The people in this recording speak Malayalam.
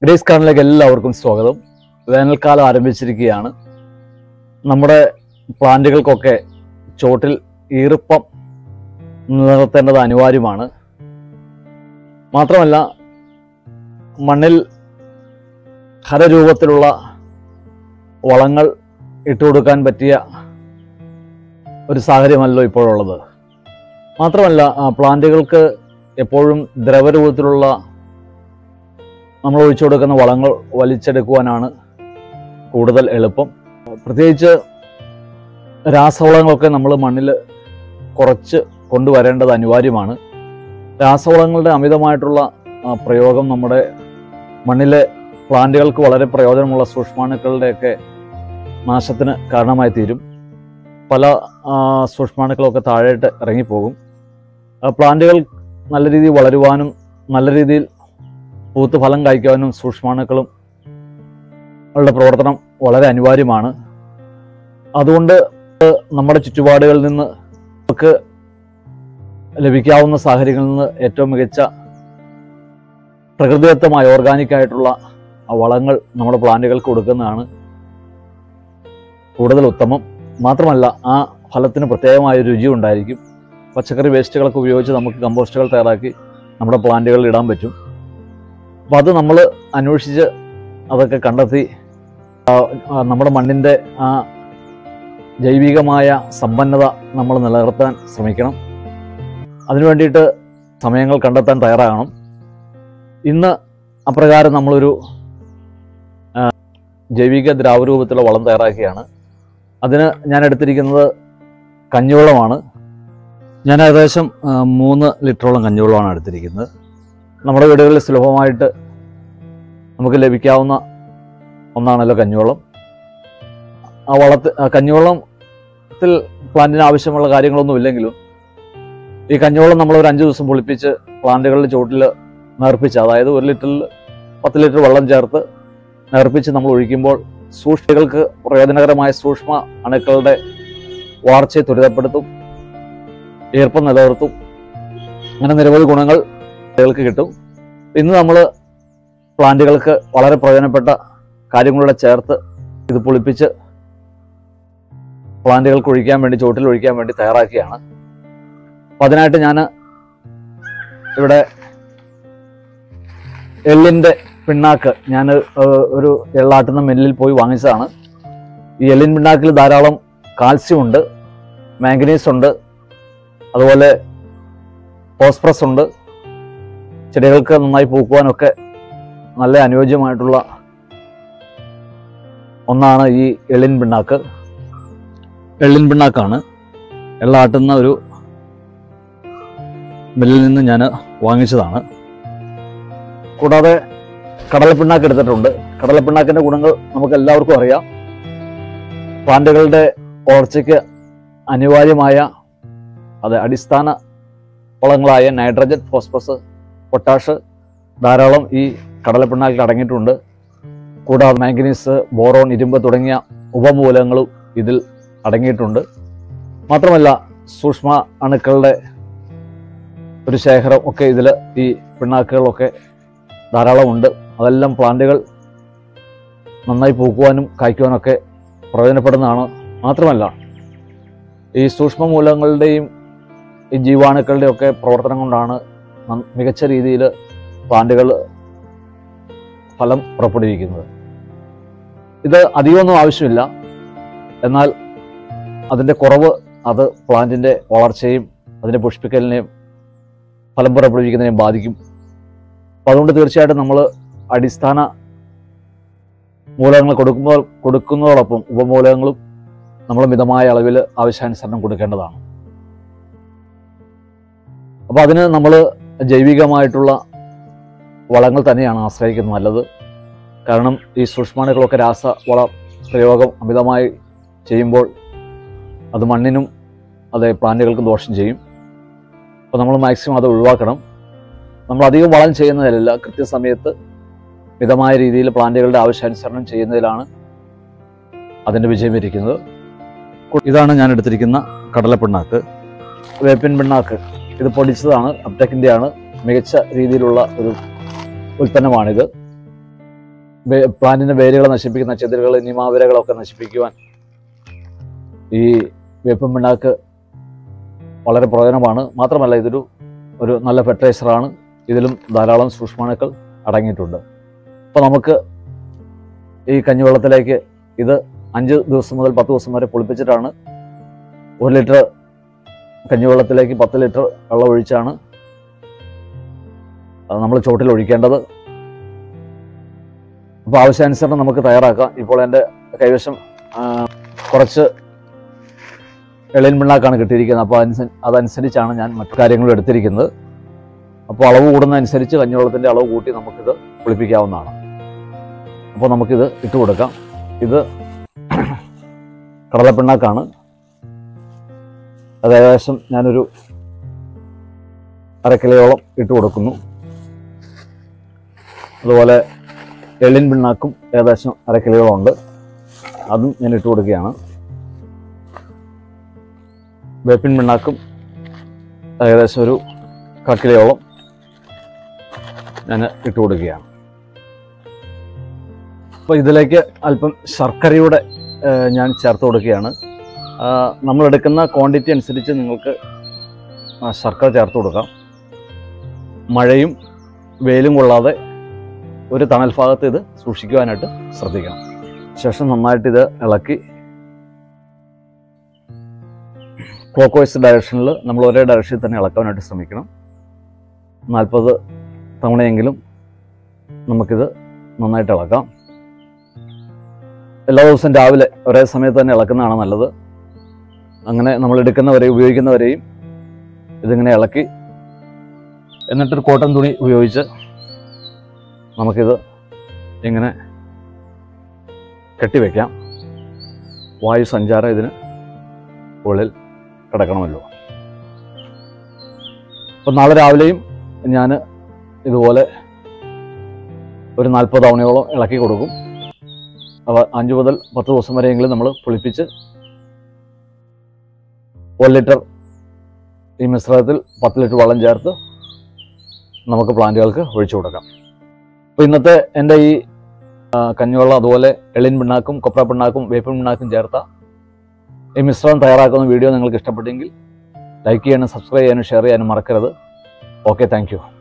ഗ്രേസ് കാർണിലേക്ക് എല്ലാവർക്കും സ്വാഗതം വേനൽക്കാലം ആരംഭിച്ചിരിക്കുകയാണ് നമ്മുടെ പ്ലാന്റുകൾക്കൊക്കെ ചോട്ടിൽ ഈർപ്പം നിലനിർത്തേണ്ടത് അനിവാര്യമാണ് മാത്രമല്ല മണ്ണിൽ ഖരരൂപത്തിലുള്ള വളങ്ങൾ ഇട്ടുകൊടുക്കാൻ പറ്റിയ ഒരു സാഹചര്യമല്ലോ ഇപ്പോഴുള്ളത് മാത്രമല്ല ആ, പ്ലാന്റുകൾക്ക് എപ്പോഴും ദ്രവരൂപത്തിലുള്ള നമ്മൾ ഒഴിച്ചു കൊടുക്കുന്ന വളങ്ങൾ വലിച്ചെടുക്കുവാനാണ് കൂടുതൽ എളുപ്പം പ്രത്യേകിച്ച് രാസവളങ്ങളൊക്കെ നമ്മൾ മണ്ണിൽ കുറച്ച് കൊണ്ടുവരേണ്ടത് അനിവാര്യമാണ് രാസവളങ്ങളുടെ അമിതമായിട്ടുള്ള ആ, പ്രയോഗം നമ്മുടെ മണ്ണിലെ പ്ലാന്റുകൾക്ക് വളരെ പ്രയോജനമുള്ള സൂക്ഷ്മാണുക്കളുടെയൊക്കെ നാശത്തിന് കാരണമായി തീരും പല ആ, സൂക്ഷ്മാണുക്കളൊക്കെ താഴേട്ട് ഇറങ്ങിപ്പോകും ആ, പ്ലാന്റുകൾ നല്ല രീതിയിൽ വളരുവാനും നല്ല രീതിയിൽ പൂത്ത് ഫലം കായ്ക്കുവാനും സൂക്ഷ്മാണുക്കളും ഉള്ള പ്രവർത്തനം വളരെ അനിവാര്യമാണ് അതുകൊണ്ട് നമ്മുടെ ചുറ്റുപാടുകളിൽ നിന്ന് നമുക്ക് ലഭിക്കാവുന്ന സാഹചര്യങ്ങളിൽ നിന്ന് ഏറ്റവും മികച്ച പ്രകൃതിദത്തമായ ഓർഗാനിക് ആയിട്ടുള്ള ആ വളങ്ങൾ നമ്മുടെ പ്ലാന്റുകൾക്ക് കൊടുക്കുന്നതാണ് കൂടുതൽ ഉത്തമം മാത്രമല്ല ആ ഫലത്തിന് പ്രത്യേകമായ രുചി ഉണ്ടായിരിക്കും പച്ചക്കറി വേസ്റ്റുകളൊക്കെ ഉപയോഗിച്ച് നമുക്ക് കമ്പോസ്റ്റുകൾ തയ്യാറാക്കി നമ്മുടെ പ്ലാന്റുകളിൽ ഇടാൻ പറ്റും അപ്പോൾ അത് നമ്മൾ അന്വേഷിച്ച് അതൊക്കെ കണ്ടെത്തി ആ, ആ, നമ്മുടെ മണ്ണിൻ്റെ ആ ജൈവികമായ സമ്പന്നത നമ്മൾ നിലനിർത്താൻ ശ്രമിക്കണം അതിനു വേണ്ടിയിട്ട് സമയങ്ങൾ കണ്ടെത്താൻ തയ്യാറാകണം ഇന്ന് അപ്രകാരം നമ്മളൊരു ആ, ജൈവിക ദ്രാവരൂപത്തിലുള്ള വളം തയ്യാറാക്കിയാണ് അതിന് ഞാൻ എടുത്തിരിക്കുന്നത് കഞ്ഞിവെള്ളമാണ് ഞാൻ ഏകദേശം ആ, മൂന്ന് ലിറ്ററോളം കഞ്ഞിവെള്ളമാണ് എടുത്തിരിക്കുന്നത് നമ്മുടെ വീടുകളിൽ സുലഭമായിട്ട് നമുക്ക് ലഭിക്കാവുന്ന ഒന്നാണല്ലോ കഞ്ഞിവെള്ളം ആ വളത്ത് ആ കഞ്ഞിവെള്ളത്തിൽ പ്ലാന്റിന് ആവശ്യമുള്ള കാര്യങ്ങളൊന്നും ഇല്ലെങ്കിലും ഈ കഞ്ഞിവെള്ളം നമ്മൾ ഒരു അഞ്ച് ദിവസം പൊളിപ്പിച്ച് പ്ലാന്റുകളുടെ ചുവട്ടിൽ നേർപ്പിച്ച് അതായത് ഒരു ലിറ്ററിൽ പത്ത് ലിറ്റർ വെള്ളം ചേർത്ത് നേർപ്പിച്ച് നമ്മൾ ഒഴിക്കുമ്പോൾ സൂക്ഷ്മകൾക്ക് പ്രയോജനകരമായ സൂക്ഷ്മ അണുക്കളുടെ വളർച്ചയെ ത്വരിതപ്പെടുത്തും ഈർപ്പം നിലനിർത്തും അങ്ങനെ നിരവധി ഗുണങ്ങൾ പ്ലാന്റുകൾക്ക് കിട്ടും ഇന്ന് നമ്മൾ പ്ലാന്റുകൾക്ക് വളരെ പ്രയോജനപ്പെട്ട കാര്യങ്ങളുടെ ചേർത്ത് ഇത് പുളിപ്പിച്ച് പ്ലാന്റുകൾക്ക് ഒഴിക്കാൻ വേണ്ടി ചുവട്ടിൽ ഒഴിക്കാൻ വേണ്ടി തയ്യാറാക്കിയാണ് അപ്പം അതിനായിട്ട് ഞാൻ ഇവിടെ എള്ളിൻ്റെ പിണ്ണാക്ക് ഞാൻ ഒരു എള്ളാട്ടുന്ന മില്ലിൽ പോയി വാങ്ങിച്ചതാണ് ഈ എള്ളിൻ പിണ്ണാക്കിൽ ധാരാളം കാൽസ്യം ഉണ്ട് മാംഗനീസ് ഉണ്ട് അതുപോലെ ഫോസ്ഫറസ് ഉണ്ട് ചെടികൾക്ക് നന്നായി പൂക്കുവാനൊക്കെ നല്ല അനുയോജ്യമായിട്ടുള്ള ഒന്നാണ് ഈ എള്ളിൻ പിണ്ണാക്ക് എള്ളിൻ പിണ്ണാക്കാണ് എള്ളാട്ടുന്ന ഒരു മില്ലിൽ നിന്ന് ഞാൻ വാങ്ങിച്ചതാണ് കൂടാതെ കടലപ്പിണ്ണാക്ക് എടുത്തിട്ടുണ്ട് കടലപ്പിണ്ണാക്കിന്റെ ഗുണങ്ങൾ നമുക്ക് എല്ലാവർക്കും അറിയാം പ്ലാന്റുകളുടെ വളർച്ചയ്ക്ക് അനിവാര്യമായ അത് അടിസ്ഥാന വളങ്ങളായ നൈട്രജൻ ഫോസ്ഫറസ് പൊട്ടാഷ് ധാരാളം ഈ കടലപ്പിണ്ണാക്കിൽ അടങ്ങിയിട്ടുണ്ട് കൂടാതെ മാംഗനീസ് ബോറോൺ ഇരുമ്പ് തുടങ്ങിയ ഉപമൂലകങ്ങളും ഇതിൽ അടങ്ങിയിട്ടുണ്ട് മാത്രമല്ല സൂക്ഷ്മ അണുക്കളുടെ ഒരു ശേഖരം ഒക്കെ ഇതിൽ ഈ പിണ്ണാക്കുകളൊക്കെ ധാരാളമുണ്ട് അതെല്ലാം പ്ലാന്റുകൾ നന്നായി പൂക്കുവാനും കായ്ക്കുവാനൊക്കെ പ്രയോജനപ്പെടുന്നതാണ് മാത്രമല്ല ഈ സൂക്ഷ്മ മൂലകങ്ങളുടെയും ഈ ജീവാണുക്കളുടെയും ഒക്കെ പ്രവർത്തനം കൊണ്ടാണ് നം- മികച്ച രീതിയിൽ പ്ലാന്റുകൾ ഫലം പുറപ്പെടുവിക്കുന്നത് ഇത് അധികമൊന്നും ആവശ്യമില്ല എന്നാൽ അതിൻ്റെ കുറവ് അത് പ്ലാന്റിൻ്റെ വളർച്ചയും അതിൻ്റെ പുഷ്പിക്കലിനെയും ഫലം പുറപ്പെടുവിക്കുന്നതിനെയും ബാധിക്കും അപ്പം അതുകൊണ്ട് തീർച്ചയായിട്ടും നമ്മൾ അടിസ്ഥാന മൂലകങ്ങൾ കൊടുക്കുമ്പോൾ കൊടുക്കുന്നതോടൊപ്പം ഉപമൂലകങ്ങളും നമ്മൾ മിതമായ അളവിൽ ആവശ്യാനുസരണം കൊടുക്കേണ്ടതാണ് അപ്പോൾ അതിന് നമ്മൾ ജൈവികമായിട്ടുള്ള വളങ്ങൾ തന്നെയാണ് ആശ്രയിക്കുന്നത് നല്ലത് കാരണം ഈ സൂക്ഷ്മാണുക്കളൊക്കെ രാസവള പ്രയോഗം അമിതമായി ചെയ്യുമ്പോൾ അത് മണ്ണിനും അത് പ്ലാന്റുകൾക്കും ദോഷം ചെയ്യും അപ്പോൾ നമ്മൾ മാക്സിമം അത് ഒഴിവാക്കണം നമ്മൾ അധികം വളം ചെയ്യുന്നതിലല്ല കൃത്യസമയത്ത് മിതമായ രീതിയിൽ പ്ലാന്റുകളുടെ ആവശ്യാനുസരണം ചെയ്യുന്നതിലാണ് അതിൻ്റെ വിജയം ഇരിക്കുന്നത് ഇതാണ് ഞാൻ എടുത്തിരിക്കുന്ന കടലപ്പിണ്ണാക്ക് വേപ്പിൻ പിണ്ണാക്ക് ഇത് പൊടിച്ചതാണ് അപ്ടെക്കിൻ്റെ ആണ് മികച്ച രീതിയിലുള്ള ഒരു ഉൽപ്പന്നമാണിത് വേ- പ്ലാന്റിന്റെ വേരുകളെ നശിപ്പിക്കുന്ന ചെതിലുകൾ നിമാവിരകളൊക്കെ നശിപ്പിക്കുവാൻ ഈ വേപ്പൻ പിണ്ണാക്ക് വളരെ പ്രയോജനമാണ് മാത്രമല്ല ഇതൊരു ഒരു നല്ല ഫെർട്ടിലൈസറാണ് ഇതിലും ധാരാളം സൂക്ഷ്മാണുക്കൾ അടങ്ങിയിട്ടുണ്ട് അപ്പോൾ നമുക്ക് ഈ കഞ്ഞിവെള്ളത്തിലേക്ക് ഇത് അഞ്ച് ദിവസം മുതൽ പത്ത് ദിവസം വരെ പുളിപ്പിച്ചിട്ടാണ് ഒരു ലിറ്റർ കഞ്ഞിവെള്ളത്തിലേക്ക് പത്ത് ലിറ്റർ വെള്ളം ഒഴിച്ചാണ് നമ്മൾ ചോട്ടിൽ ഒഴിക്കേണ്ടത് അപ്പോൾ ആവശ്യാനുസരണം നമുക്ക് തയ്യാറാക്കാം ഇപ്പോൾ എൻ്റെ കൈവശം ആ, കുറച്ച് എളിയൻ പിണ്ണാക്കാണ് കിട്ടിയിരിക്കുന്നത് അപ്പോൾ അനുസ അതനുസരിച്ചാണ് ഞാൻ മറ്റു കാര്യങ്ങളും എടുത്തിരിക്കുന്നത് അപ്പോൾ അളവ് കൂടുന്നതനുസരിച്ച് കഞ്ഞിവെള്ളത്തിൻ്റെ അളവ് കൂട്ടി നമുക്കിത് പുളിപ്പിക്കാവുന്നതാണ് അപ്പോൾ നമുക്കിത് ഇട്ട് കൊടുക്കാം ഇത് കടലപ്പിണ്ണാക്കാണ് അത് ഏകദേശം ഞാനൊരു അരക്കിലയോളം ഇട്ട് കൊടുക്കുന്നു അതുപോലെ എള്ളിൻ പിണ്ണാക്കും ഏകദേശം അരക്കിലയോളം ഉണ്ട് അതും ഞാൻ ഇട്ട് കൊടുക്കുകയാണ് വേപ്പിൻ പിണ്ണാക്കും ഏകദേശം ഒരു കക്കിലയോളം ഞാൻ ഇട്ട് കൊടുക്കുകയാണ് അപ്പോൾ ഇതിലേക്ക് അല്പം ശർക്കരയുടെ ഏഹ്, ഞാൻ ചേർത്ത് കൊടുക്കുകയാണ് ആ, നമ്മൾ എടുക്കുന്ന ക്വാണ്ടിറ്റി അനുസരിച്ച് നിങ്ങൾക്ക് ആ, ശർക്കര ചേർത്ത് കൊടുക്കാം മഴയും വെയിലും കൊള്ളാതെ ഒരു തണൽ ഭാഗത്ത് ഇത് സൂക്ഷിക്കുവാനായിട്ട് ശ്രദ്ധിക്കണം ശേഷം നന്നായിട്ട് ഇത് ഇളക്കി ക്ലോക്ക് വൈസ് ഡയറക്ഷനിൽ നമ്മൾ ഒരേ ഡയറക്ഷനിൽ തന്നെ ഇളക്കാനായിട്ട് ശ്രമിക്കണം നാൽപ്പത് തവണയെങ്കിലും നമുക്കിത് നന്നായിട്ട് ഇളക്കാം എല്ലാ ദിവസവും രാവിലെ ഒരേ സമയത്ത് തന്നെ ഇളക്കുന്നതാണ് നല്ലത് അങ്ങനെ നമ്മൾ എടുക്കുന്നവരെയും ഉപയോഗിക്കുന്നവരെയും ഇതിങ്ങനെ ഇളക്കി എന്നിട്ടൊരു കോട്ടൺ തുണി ഉപയോഗിച്ച് നമുക്കിത് ഇങ്ങനെ കെട്ടിവെക്കാം വായു സഞ്ചാരം ഇതിന് ഉള്ളിൽ കിടക്കണമല്ലോ അപ്പം നാളെ രാവിലെയും ഞാൻ ഇതുപോലെ ഒരു നാൽപ്പത് തവണയോളം ഇളക്കി കൊടുക്കും അവ അഞ്ച് മുതൽ പത്ത് ദിവസം വരെയെങ്കിലും നമ്മൾ പുളിപ്പിച്ച് ഒരു ലിറ്റർ ഈ മിശ്രിതത്തിൽ പത്ത് ലിറ്റർ വെള്ളം ചേർത്ത് നമുക്ക് പ്ലാന്റുകൾക്ക് ഒഴിച്ചു കൊടുക്കാം അപ്പോൾ ഇന്നത്തെ എൻ്റെ ഈ ആ, കഞ്ഞിവെള്ളം അതുപോലെ എളിൻ പിണ്ണാക്കും കൊപ്ര പിണ്ണാക്കും വേപ്പിൻ പിണ്ണാക്കും ചേർത്ത ഈ മിശ്രിതം തയ്യാറാക്കുന്ന വീഡിയോ നിങ്ങൾക്ക് ഇഷ്ടപ്പെട്ടെങ്കിൽ ലൈക്ക് ചെയ്യാനും സബ്സ്ക്രൈബ് ചെയ്യാനും ഷെയർ ചെയ്യാനും മറക്കരുത് ഓക്കെ താങ്ക്